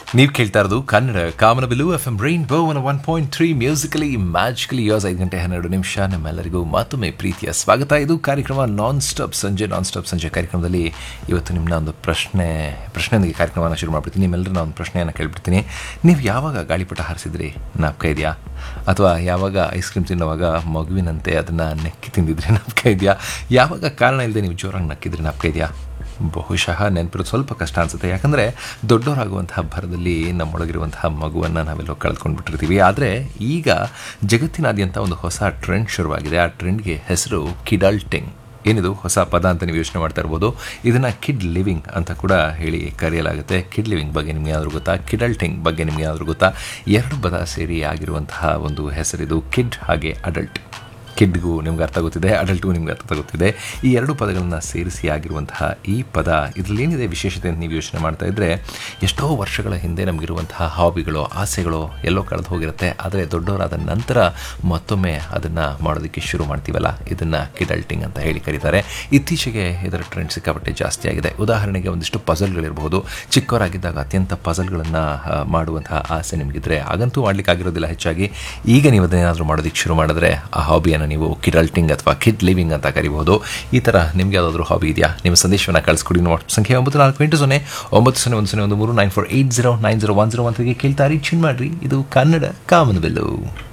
ನೀವು ಕೇಳ್ತಾ ಇರೋದು ಕನ್ನಡ ಕಾಮನಬಿಲು F M Rainbow one point three musically magically yours ಐದು ಗಂಟೆ ಹನ್ನೆರಡು ನಿಮಿಷ ನಿಮ್ಮೆಲ್ಲರಿಗೂ ಮತ್ತೊಮ್ಮೆ ಪ್ರೀತಿಯ ಸ್ವಾಗತ ಇದು ಕಾರ್ಯಕ್ರಮ ನಾನ್ ಸ್ಟಾಪ್ ಸಂಜೆ ನಾನ್ ಸ್ಟಾಪ್ ಸಂಜೆ ಕಾರ್ಯಕ್ರಮದಲ್ಲಿ ಇವತ್ತು ನಿಮ್ಮನ್ನ ಒಂದು ಪ್ರಶ್ನೆ ಪ್ರಶ್ನೆಯೊಂದಿಗೆ ಕಾರ್ಯಕ್ರಮವನ್ನು ಶುರು ಮಾಡ್ಬಿಡ್ತೀನಿ ನಿಮ್ಮೆಲ್ಲರನ್ನ ಒಂದು ಪ್ರಶ್ನೆಯನ್ನು ಕೇಳ್ಬಿಡ್ತೀನಿ ನೀವು ಯಾವಾಗ ಗಾಳಿಪಟ ಹಾರಿಸಿದ್ರಿ ನಾಪ್ಕ ಇದೆಯಾ ಅಥವಾ ಯಾವಾಗ ಐಸ್ ಕ್ರೀಮ್ ತಿನ್ನುವಾಗ ಮಗುವಿನಂತೆ ಅದನ್ನು ನೆಕ್ಕಿ ತಿಂದಿದ್ರಿ ನಾಪ್ಕ ಇದೆಯಾ ಯಾವಾಗ ಕಾರಣ ಇಲ್ಲದೆ ನೀವು ಜೋರಾಗಿ ನಕ್ಕಿದ್ರಿ ನಾಪ್ಕ ಇದೆಯಾ ಬಹುಶಃ ನೆನಪಿರೋದು ಸ್ವಲ್ಪ ಕಷ್ಟ ಅನಿಸುತ್ತೆ ಯಾಕಂದರೆ ದೊಡ್ಡವರಾಗುವಂತಹ ಭರದಲ್ಲಿ ನಮ್ಮೊಳಗಿರುವಂತಹ ಮಗುವನ್ನು ನಾವೆಲ್ಲೋ ಕಳೆದುಕೊಂಡು ಬಿಟ್ಟಿರ್ತೀವಿ ಆದರೆ ಈಗ ಜಗತ್ತಿನಾದ್ಯಂತ ಒಂದು ಹೊಸ ಟ್ರೆಂಡ್ ಶುರುವಾಗಿದೆ ಆ ಟ್ರೆಂಡ್ಗೆ ಹೆಸರು ಕಿಡಲ್ಟಿಂಗ್ ಏನಿದು ಹೊಸ ಪದ ಅಂತ ನೀವು ಯೋಚನೆ ಮಾಡ್ತಾ ಇರ್ಬೋದು ಇದನ್ನು ಕಿಡ್ ಲಿವಿಂಗ್ ಅಂತ ಕೂಡ ಹೇಳಿ ಕರೆಯಲಾಗುತ್ತೆ ಕಿಡ್ ಲಿವಿಂಗ್ ಬಗ್ಗೆ ನಿಮ್ಗೆ ಯಾವ್ದು ಗೊತ್ತಾ ಕಿಡಲ್ಟಿಂಗ್ ಬಗ್ಗೆ ನಿಮ್ಗೆ ಯಾವ್ದು ಗೊತ್ತಾ ಎರಡು ಪದ ಸೇರಿ ಆಗಿರುವಂತಹ ಒಂದು ಹೆಸರಿದು ಕಿಡ್ ಹಾಗೆ ಅಡಲ್ಟ್ ಕಿಡ್ಗೂ ನಿಮ್ಗೆ ಅರ್ಥ ಗೊತ್ತಿದೆ ಅಡಲ್ಟ್ಗೂ ನಿಮ್ಗೆ ಅರ್ಥ ಗೊತ್ತಿದೆ ಈ ಎರಡು ಪದಗಳನ್ನು ಸೇರಿಸಿ ಆಗಿರುವಂತಹ ಈ ಪದ ಇದರಲ್ಲಿ ಏನಿದೆ ವಿಶೇಷತೆ ಅಂತ ನೀವು ಯೋಚನೆ ಮಾಡ್ತಾ ಇದ್ದರೆ ಎಷ್ಟೋ ವರ್ಷಗಳ ಹಿಂದೆ ನಮಗಿರುವಂತಹ ಹಾಬಿಗಳು ಆಸೆಗಳು ಎಲ್ಲೋ ಕಳೆದು ಹೋಗಿರುತ್ತೆ ಆದರೆ ದೊಡ್ಡವರಾದ ನಂತರ ಮತ್ತೊಮ್ಮೆ ಅದನ್ನು ಮಾಡೋದಕ್ಕೆ ಶುರು ಮಾಡ್ತೀವಲ್ಲ ಇದನ್ನು ಕಿಡಲ್ಟಿಂಗ್ ಅಂತ ಹೇಳಿ ಕರೀತಾರೆ ಇತ್ತೀಚೆಗೆ ಇದರ ಟ್ರೆಂಡ್ ಸಿಕ್ಕಾಪಟ್ಟೆ ಜಾಸ್ತಿ ಆಗಿದೆ ಉದಾಹರಣೆಗೆ ಒಂದಿಷ್ಟು ಪಜಲ್ಗಳಿರ್ಬೋದು ಚಿಕ್ಕವರಾಗಿದ್ದಾಗ ಅತ್ಯಂತ ಪಜಲ್ಗಳನ್ನು ಮಾಡುವಂತಹ ಆಸೆ ನಿಮಗಿದ್ರೆ ಆಗಂತೂ ಮಾಡ್ಲಿಕ್ಕಾಗಿರೋದಿಲ್ಲ ಹೆಚ್ಚಾಗಿ ಈಗ ನೀವು ಅದನ್ನೇನಾದರೂ ಮಾಡೋದಕ್ಕೆ ಶುರು ಮಾಡಿದ್ರೆ ಆ ಹಾಬಿಯನ್ನು ನೀವು ಕಿಡಲ್ಟಿಂಗ್ ಅಥವಾ ಕಿಡ್ ಲಿವಿಂಗ್ ಅಂತ ಕರಿಬಹುದು ಈ ಥರ ನಿಮ್ಗೆ ಯಾವುದಾದ್ರೂ ಹಾಬಿ ಇದೆಯಾ ನಿಮ್ಮ ಸಂದೇಶವನ್ನು ಕಳಿಸ್ಕೊಡಿ ನಮ್ಮ ಸಂಖ್ಯೆ ಒಂಬತ್ತು ನಾಲ್ಕು ಎಂಟು ಸೊನ್ನೆ ಒಂಬತ್ತು ಸೊನ್ನೆ ಒಂದು ಸೊನ್ನೆ ಒಂದು ಮೂರು nine four eight zero nine zero one zero ಒಂತಿಗೆ ಕೇಳ್ತಾ ರೀಚ್ ಮಾಡ್ರಿ ಇದು ಕನ್ನಡ ಕಾಮನಬೆಲ್ಲು